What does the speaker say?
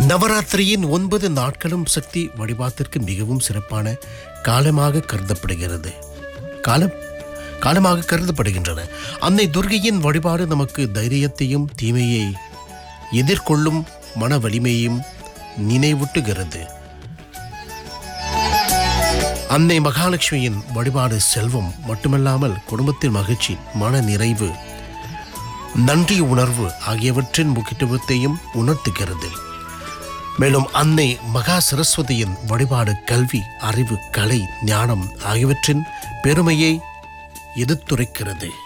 நவராத்திரியின் ஒன்பது நாட்களும் சக்தி வழிபாட்டிற்கு மிகவும் சிறப்பான காலமாக கருதப்படுகிறது காலம் காலமாக கருதப்படுகின்றன அன்னை துர்கையின் வழிபாடு நமக்கு தைரியத்தையும் தீமையை எதிர்கொள்ளும் மன வலிமையையும் நினைவூட்டுகிறது அன்னை மகாலட்சுமியின் வழிபாடு செல்வம் மட்டுமல்லாமல் குடும்பத்தின் மகிழ்ச்சி மன நிறைவு நன்றி உணர்வு ஆகியவற்றின் முக்கியத்துவத்தையும் உணர்த்துகிறது மேலும் அன்னை மகா சரஸ்வதியின் வழிபாடு கல்வி அறிவு கலை ஞானம் ஆகியவற்றின் பெருமையை எடுத்துரைக்கிறது